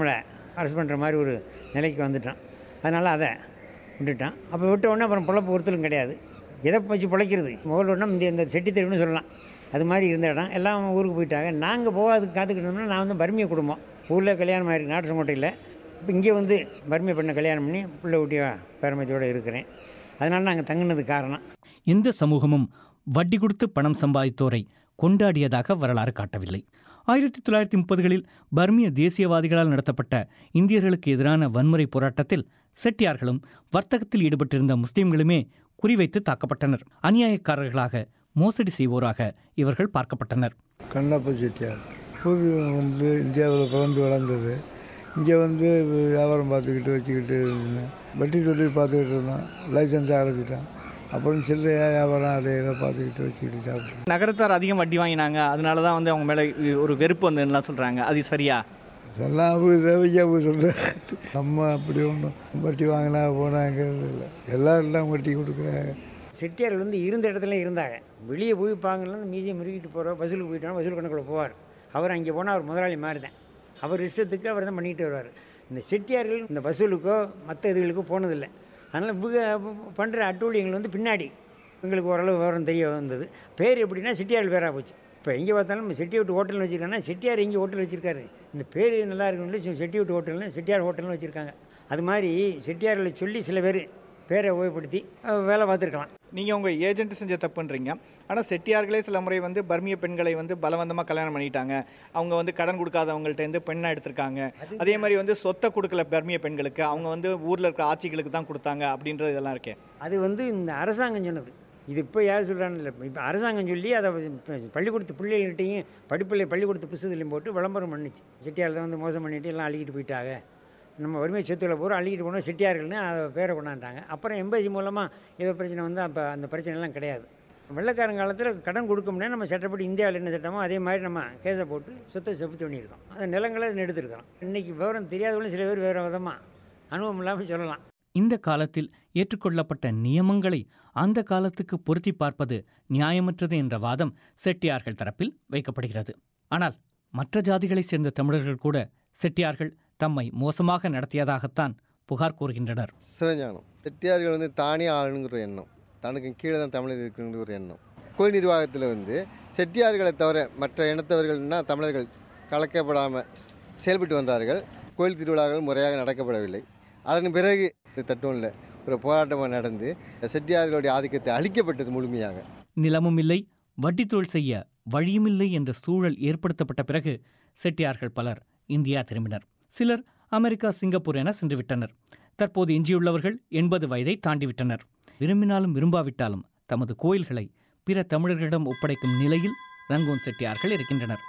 அரசு பண்ணுற மாதிரி ஒரு நிலைக்கு வந்துட்டான் அதனால் அதை விட்டுட்டான் அப்போ விட்ட உடனே அப்புறம் பொழப்பு ஒருத்தலும் கிடையாது எதை வச்சு பிழைக்கிறது முதல் ஒன்றா இந்த இந்த செட்டி தெருவுன்னு சொல்லலாம் அது மாதிரி இருந்த இடம் எல்லாம் ஊருக்கு போயிட்டாங்க நாங்கள் போகாதுக்கு காத்துக்கிட்டு இருந்தோம்னா நான் வந்து பர்மிய குடும்பம் ஊரில் கல்யாணம் ஆயிருக்கு நாட்டுக்கோட்டையில் இப்போ இங்கே வந்து பர்மிய பெண்ணை கல்யாணம் பண்ணி பிள்ளை ஊட்டியா பேரமத்தியோடு இருக்கிறேன் அதனால நாங்கள் தங்கினது காரணம் எந்த சமூகமும் வட்டி கொடுத்து பணம் சம்பாதித்தோரை கொண்டாடியதாக வரலாறு காட்டவில்லை ஆயிரத்தி தொள்ளாயிரத்தி முப்பதுகளில் பர்மிய தேசியவாதிகளால் நடத்தப்பட்ட இந்தியர்களுக்கு எதிரான வன்முறை போராட்டத்தில் செட்டியார்களும் வர்த்தகத்தில் ஈடுபட்டிருந்த முஸ்லிம்களுமே குறிவைத்து தாக்கப்பட்டனர் அநியாயக்காரர்களாக மோசடி செய்வோராக இவர்கள் பார்க்கப்பட்டனர் கண்ணப்ப செட்டியார் பூர்வீகம் வந்து இந்தியாவில் பிறந்து வளர்ந்தது இங்கே வந்து வியாபாரம் பார்த்துக்கிட்டு வச்சுக்கிட்டு இருந்தேன் வட்டி தொழில் பார்த்துக்கிட்டு இருந்தோம் லைசன்ஸை அடைச்சிட்டான் அப்புறம் சில்லறையா வியாபாரம் அதை இதை பார்த்துக்கிட்டு வச்சுக்கிட்டு சாப்பிட்டேன் நகரத்தார் அதிகம் வட்டி வாங்கினாங்க அதனால தான் வந்து அவங்க மேலே ஒரு வெறுப்பு வந்துலாம் சொல்கிறாங்க அது சரியா எல்லாம் அவங்க தேவையா போய் சொல்கிறேன் நம்ம அப்படி ஒன்றும் வட்டி வாங்கினா போனாங்கிறது இல்லை எல்லாரும் வட்டி கொடுக்குறாங்க செட்டியார்கள் வந்து இருந்த இடத்துல இருந்தாங்க வெளியே போய் பாங்கலாம் மீசியம் முறுக்கிட்டு போகிறோம் வசூலுக்கு போயிட்டோம் வசூல் கணக்கில் போவார் அவர் அங்கே போனால் அவர் முதலாளி மாதிரி தான் அவர் இஷ்டத்துக்கு அவர் தான் பண்ணிட்டு வருவார் இந்த செட்டியார்கள் இந்த வசூலுக்கோ மற்ற இதுகளுக்கோ போனதில்லை அதனால் இவங்க பண்ணுற அட்டூழியங்கள் வந்து பின்னாடி எங்களுக்கு ஓரளவு விவரம் தெரிய வந்தது பேர் எப்படின்னா செட்டியார் பேராக போச்சு இப்போ எங்கே பார்த்தாலும் செட்டியார் ஹோட்டல்னு வச்சுருக்காங்கன்னா செட்டியார் எங்கே ஹோட்டல் வச்சுருக்காரு இந்த பேர் நல்லா இருக்குன்னு செட்டியார் ஹோட்டல்னு செட்டியார் ஹோட்டல்னு வச்சுருக்காங்க அது மாதிரி செட்டியார்களை சொல்லி சில பேர் பேரை உபயோகப்படுத்தி அஹ், வேலை பார்த்துருக்கலாம் நீங்கள் உங்கள் ஏஜென்ட் செஞ்ச தப்புன்றீங்க ஆனால் செட்டியார்களே சில முறை வந்து பர்மிய பெண்களை வந்து பலவந்தமாக கல்யாணம் பண்ணிட்டாங்க அவங்க வந்து கடன் கொடுக்காதவங்கள்ட்டேருந்து பெண்ணாக எடுத்திருக்காங்க அதே மாதிரி வந்து சொத்தை கொடுக்கல பர்மிய பெண்களுக்கு அவங்க வந்து ஊரில் இருக்க ஆட்சிகளுக்கு தான் கொடுத்தாங்க அப்படின்றது இதெல்லாம் இருக்கே அது வந்து இந்த அரசாங்கம் சொன்னது இது இப்போ யார் சொல்கிறான்னு இல்லை இப்போ அரசாங்கம் சொல்லி அதை இப்ப பள்ளிக்கூடத்து பிள்ளைகள்கிட்டையும் படிப்பிள்ளை பள்ளிக்கூடத்து புஸ்தகத்துலையும் போட்டு விளம்பரம் பண்ணுச்சு செட்டியார் தான் வந்து மோசம் பண்ணிட்டு எல்லாம் அள்ளிக்கிட்டு போயிட்டாங்க நம்ம வறுமை சொத்துக்களை பூரா அள்ளிக்கிட்டு போனோம் செட்டியார்கள்னு அதை பேரை கொண்டாண்டாங்க அப்புறம் எம்பசி மூலமாக ஏதோ பிரச்சனை வந்து அப்போ அந்த பிரச்சனைலாம் கிடையாது வெள்ளைக்காரன் காலத்தில் கடன் கொடுக்க முடியாது நம்ம சட்டப்படி இந்தியாவில் என்ன சட்டமோ அதே மாதிரி நம்ம கேஸை போட்டு சொத்தை செலுத்தி பண்ணியிருக்கோம் அந்த நிலங்களை எடுத்துருக்கிறோம் இன்றைக்கி விவரம் தெரியாதவங்களும் சில பேர் வேறு விதமாக அனுபவம் இல்லாமல் சொல்லலாம் இந்த காலத்தில் ஏற்றுக்கொள்ளப்பட்ட நியமங்களை அந்த காலத்துக்கு பொருத்தி பார்ப்பது நியாயமற்றது என்ற வாதம் செட்டியார்கள் தரப்பில் வைக்கப்படுகிறது ஆனால் மற்ற ஜாதிகளைச் சேர்ந்த தமிழர்கள் கூட செட்டியார்கள் தம்மை மோசமாக நடத்தியதாகத்தான் புகார் கூறுகின்றனர் சிவஞானம் செட்டியார்கள் வந்து தானே ஆளுங்கிற ஒரு எண்ணம் தனக்கு கீழே தான் தமிழர் இருக்குங்கிற ஒரு எண்ணம் கோயில் நிர்வாகத்தில் வந்து செட்டியார்களை தவிர மற்ற இனத்தவர்கள்னா தமிழர்கள் கலக்கப்படாமல் செயல்பட்டு வந்தார்கள் கோயில் திருவிழாக்கள் முறையாக நடக்கப்படவில்லை அதன் பிறகு இந்த தட்டுவனில் ஒரு போராட்டமாக நடந்து செட்டியார்களுடைய ஆதிக்கத்தை அழிக்கப்பட்டது முழுமையாக நிலமும் இல்லை வட்டி தொழில் செய்ய வழியுமில்லை என்ற சூழல் ஏற்படுத்தப்பட்ட பிறகு செட்டியார்கள் பலர் இந்தியா திரும்பினர் சிலர் அமெரிக்கா சிங்கப்பூர் என சென்றுவிட்டனர் தற்போது எஞ்சியுள்ளவர்கள் எண்பது வயதை தாண்டிவிட்டனர் விரும்பினாலும் விரும்பாவிட்டாலும் தமது கோயில்களை பிற தமிழர்களிடம் ஒப்படைக்கும் நிலையில் ரங்கோன் செட்டியார்கள் இருக்கின்றனர்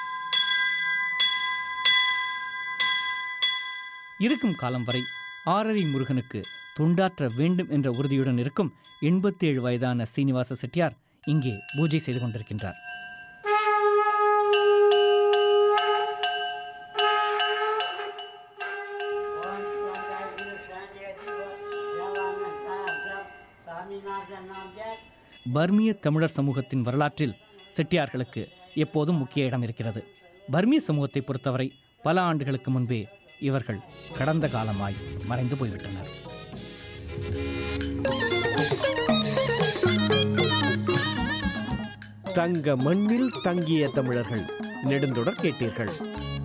இருக்கும் காலம் வரை ஆரரி முருகனுக்கு தொண்டாற்ற வேண்டும் என்ற உறுதியுடன் இருக்கும் எண்பத்தேழு வயதான சீனிவாச செட்டியார் இங்கே பூஜை செய்து கொண்டிருக்கின்றார் பர்மிய தமிழர் சமூகத்தின் வரலாற்றில் செட்டியார்களுக்கு எப்போதும் முக்கிய இடம் இருக்கிறது பர்மிய சமூகத்தை பொறுத்தவரை பல ஆண்டுகளுக்கு முன்பே இவர்கள் கடந்த காலமாய் மறைந்து போய்விட்டனர் தங்க மண்ணில் தங்கிய தமிழர்கள் நெடுந்தொடர் கேட்டீர்கள்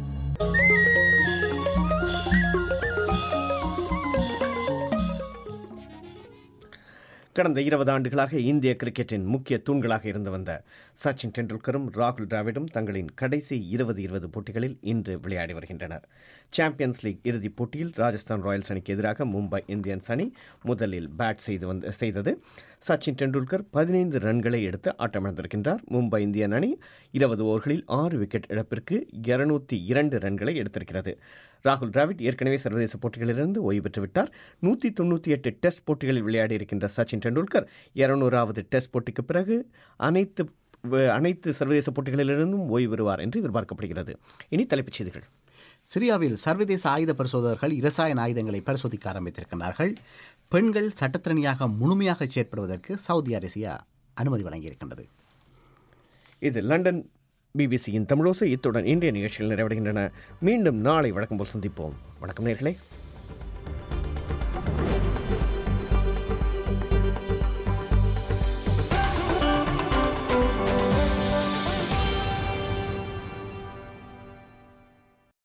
கடந்த இருபது ஆண்டுகளாக இந்திய கிரிக்கெட்டின் முக்கிய தூண்களாக இருந்து வந்த சச்சின் டெண்டுல்கரும் ராகுல் டிராவிடும் தங்களின் கடைசி இருபது இருபது போட்டிகளில் இன்று விளையாடி வருகின்றனர் சாம்பியன்ஸ் லீக் இறுதிப் போட்டியில் ராஜஸ்தான் ராயல்ஸ் அணிக்கு எதிராக மும்பை இந்தியன்ஸ் அணி முதலில் பேட் செய்து வந்த செய்தது சச்சின் டெண்டுல்கர் பதினைந்து ரன்களை எடுத்து ஆட்டமிழந்திருக்கின்றார் மும்பை இந்தியன் அணி இருபது ஓவர்களில் ஆறு விக்கெட் இழப்பிற்கு இருநூத்தி இரண்டு ரன்களை எடுத்திருக்கிறது ராகுல் டிராவிட் ஏற்கனவே சர்வதேச போட்டிகளிலிருந்து ஓய்வு பெற்று விட்டார் நூற்றி தொண்ணூற்றி எட்டு டெஸ்ட் போட்டிகளில் விளையாடி இருக்கின்ற சச்சின் டெண்டுல்கர் இருநூறாவது டெஸ்ட் போட்டிக்கு பிறகு அனைத்து வ- அனைத்து சர்வதேச போட்டிகளிலிருந்தும் ஓய்வு பெறுவார் என்று எதிர்பார்க்கப்படுகிறது இனி தலைப்புச் செய்திகள் சிரியாவில் சர்வதேச ஆயுத பரிசோதகர்கள் இரசாயன ஆயுதங்களை பரிசோதிக்க ஆரம்பித்திருக்கிறார்கள் பெண்கள் சட்டத்திறனியாக முழுமையாக செயற்படுவதற்கு சவுதி அரேபியா அனுமதி வழங்கியிருக்கின்றது இது லண்டன் பிபிசியின் தமிழோசை இத்துடன் இன்றைய நிகழ்ச்சியில் நிறைவடைகின்றன மீண்டும் நாளை வழக்கம் போல் சந்திப்போம் வணக்கம் நேர்களே